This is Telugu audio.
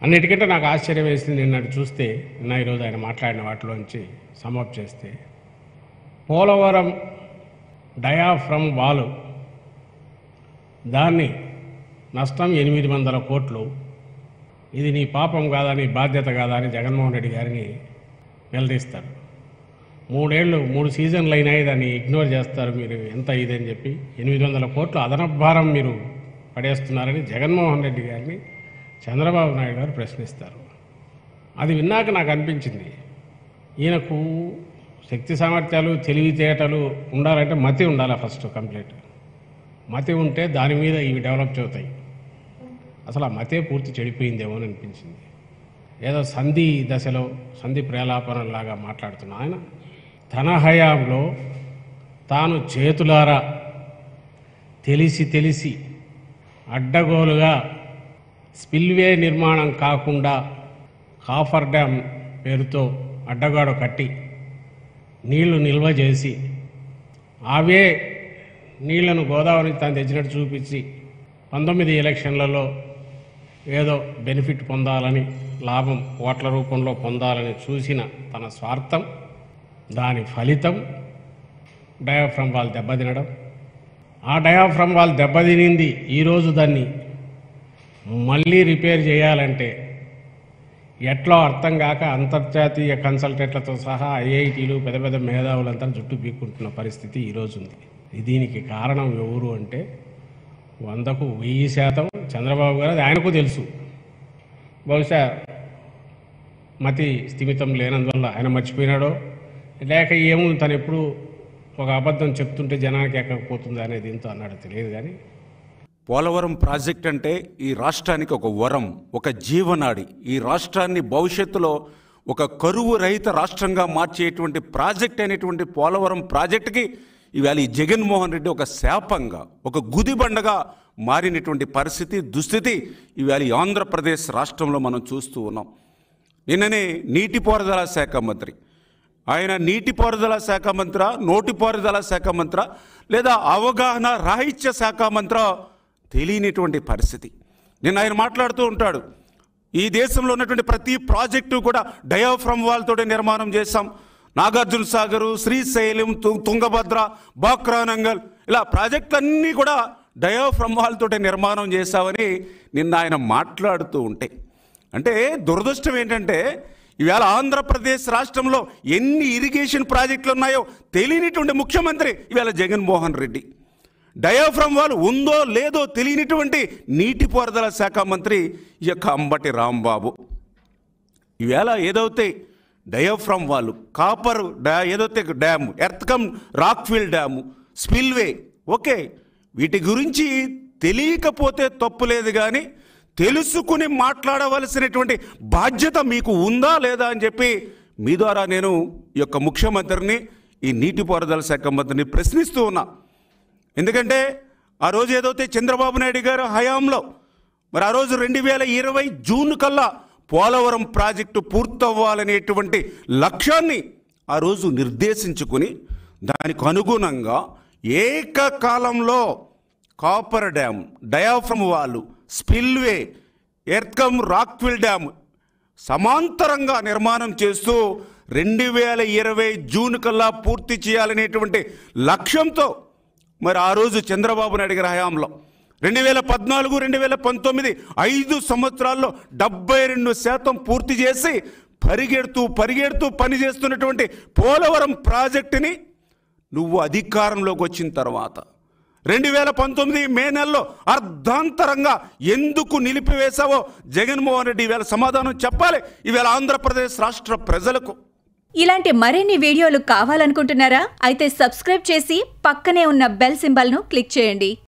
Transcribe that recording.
అన్నిటికంటే నాకు ఆశ్చర్యం వేసింది నిన్నటి చూస్తే నిన్న ఈరోజు ఆయన మాట్లాడిన వాటిలోంచి సమప్ చేస్తే పోలవరం డయాఫ్రమ్ వాలు దాన్ని నష్టం ఎనిమిది వందల కోట్లు ఇది నీ పాపం కాదా నీ బాధ్యత కాదా అని జగన్మోహన్ రెడ్డి గారిని నిలదీస్తారు మూడేళ్ళు మూడు సీజన్లు అయినాయి దాన్ని ఇగ్నోర్ చేస్తారు మీరు ఎంత ఇదని చెప్పి ఎనిమిది వందల కోట్లు అదనపు భారం మీరు పడేస్తున్నారని జగన్మోహన్ రెడ్డి గారిని చంద్రబాబు నాయుడు గారు ప్రశ్నిస్తారు అది విన్నాక నాకు అనిపించింది ఈయనకు శక్తి సామర్థ్యాలు తెలివితేటలు ఉండాలంటే మతి ఉండాలి ఫస్ట్ కంప్లీట్ మతి ఉంటే దాని మీద ఇవి డెవలప్ అవుతాయి అసలు ఆ మతే పూర్తి చెడిపోయిందేమో అని అనిపించింది ఏదో సంధి దశలో సంధి ప్రేలాపనలాగా మాట్లాడుతున్న ఆయన తన హయాంలో తాను చేతులారా తెలిసి తెలిసి అడ్డగోలుగా స్పిల్వే నిర్మాణం కాకుండా కాఫర్ డ్యామ్ పేరుతో అడ్డగాడు కట్టి నీళ్లు నిల్వ చేసి అవే నీళ్లను గోదావరి తాను తెచ్చినట్టు చూపించి పంతొమ్మిది ఎలక్షన్లలో ఏదో బెనిఫిట్ పొందాలని లాభం ఓట్ల రూపంలో పొందాలని చూసిన తన స్వార్థం దాని ఫలితం డయాఫ్రమ్ వాల్ దెబ్బతినడం ఆ డయాఫ్రమ్ వాల్ దెబ్బతినింది ఈరోజు దాన్ని మళ్ళీ రిపేర్ చేయాలంటే ఎట్లా అర్థం కాక అంతర్జాతీయ కన్సల్టెంట్లతో సహా ఐఐటీలు పెద్ద పెద్ద మేధావులంతా జుట్టు పీక్కుంటున్న పరిస్థితి ఈరోజు ఉంది దీనికి కారణం ఎవరు అంటే వందకు వెయ్యి శాతం చంద్రబాబు గారు అది ఆయనకు తెలుసు బహుశా మతి స్థిమితం లేనందువల్ల ఆయన మర్చిపోయినాడో లేక ఏమో తను ఎప్పుడు ఒక అబద్ధం చెప్తుంటే జనానికి ఎక్కకపోతుంది అనే దీంతో అన్నాడో తెలియదు కానీ పోలవరం ప్రాజెక్ట్ అంటే ఈ రాష్ట్రానికి ఒక వరం ఒక జీవనాడి ఈ రాష్ట్రాన్ని భవిష్యత్తులో ఒక కరువు రహిత రాష్ట్రంగా మార్చేటువంటి ప్రాజెక్ట్ అనేటువంటి పోలవరం ప్రాజెక్టుకి ఇవాళ ఈ జగన్మోహన్ రెడ్డి ఒక శాపంగా ఒక గుదిబండగా మారినటువంటి పరిస్థితి దుస్థితి ఇవాళ ఈ ఆంధ్రప్రదేశ్ రాష్ట్రంలో మనం చూస్తూ ఉన్నాం నిన్ననే నీటిపారుదల శాఖ మంత్రి ఆయన నీటిపారుదల శాఖ మంత్ర నోటిపారుదల శాఖ మంత్ర లేదా అవగాహన రాహిత్య శాఖ మంత్ర తెలియనిటువంటి పరిస్థితి నేను ఆయన మాట్లాడుతూ ఉంటాడు ఈ దేశంలో ఉన్నటువంటి ప్రతి ప్రాజెక్టు కూడా డయాఫ్రమ్ వాల్తోటే నిర్మాణం చేశాం నాగార్జున సాగరు శ్రీశైలం tu- తుంగభద్ర బాక్రానంగల్ ఇలా ప్రాజెక్టులన్నీ కూడా డయాఫ్రమ్ వాల్తోటే నిర్మాణం చేశామని నిన్న ఆయన మాట్లాడుతూ ఉంటే అంటే దురదృష్టం ఏంటంటే ఇవాళ ఆంధ్రప్రదేశ్ రాష్ట్రంలో ఎన్ని ఇరిగేషన్ ప్రాజెక్టులు ఉన్నాయో తెలియనిటువంటి ముఖ్యమంత్రి ఇవాళ జగన్మోహన్ రెడ్డి డయాఫ్రమ్ వాళ్ళు ఉందో లేదో తెలియనిటువంటి నీటిపారుదల శాఖ మంత్రి ఈ యొక్క అంబటి రాంబాబు ఈవేళ ఏదైతే డయాఫ్రమ్ వాళ్ళు కాపర్ డా ఏదైతే dam earth cum rockfill dam spillway okay వీటి గురించి తెలియకపోతే తప్పు లేదు కానీ తెలుసుకుని మాట్లాడవలసినటువంటి బాధ్యత మీకు ఉందా లేదా అని చెప్పి మీ ద్వారా నేను ఈ యొక్క ముఖ్యమంత్రిని ఈ నీటిపారుదల శాఖ మంత్రిని ప్రశ్నిస్తూ ఉన్నా ఎందుకంటే ఆ రోజు ఏదైతే చంద్రబాబు నాయుడు గారు హయాంలో మరి ఆ రోజు రెండు వేల ఇరవై జూన్ కల్లా పోలవరం ప్రాజెక్టు పూర్తవ్వాలనేటువంటి లక్ష్యాన్ని ఆ రోజు నిర్దేశించుకుని దానికి అనుగుణంగా ఏకకాలంలో coffer dam diaphragm wall spillway earth cum rockfill dam సమాంతరంగా నిర్మాణం చేస్తూ రెండు వేల ఇరవై జూన్ కల్లా పూర్తి చేయాలనేటువంటి లక్ష్యంతో మరి ఆ రోజు చంద్రబాబు నాయుడు గారి హయాంలో రెండు వేల పద్నాలుగు రెండు వేల పంతొమ్మిది ఐదు సంవత్సరాల్లో డెబ్బై రెండు శాతం పూర్తి చేసి పరిగెడుతూ పరిగెడుతూ పనిచేస్తున్నటువంటి పోలవరం ప్రాజెక్టుని నువ్వు అధికారంలోకి వచ్చిన తర్వాత రెండు వేల పంతొమ్మిది మే నెలలో అర్ధాంతరంగా ఎందుకు నిలిపివేశావో జగన్మోహన్ రెడ్డి ఈవేళ సమాధానం చెప్పాలి ఈవేళ ఆంధ్రప్రదేశ్ రాష్ట్ర ప్రజలకు ఇలాంటి మరిన్ని వీడియోలు కావాలనుకుంటున్నారా అయితే సబ్స్క్రైబ్ చేసి పక్కనే ఉన్న బెల్ సింబల్ను క్లిక్ చేయండి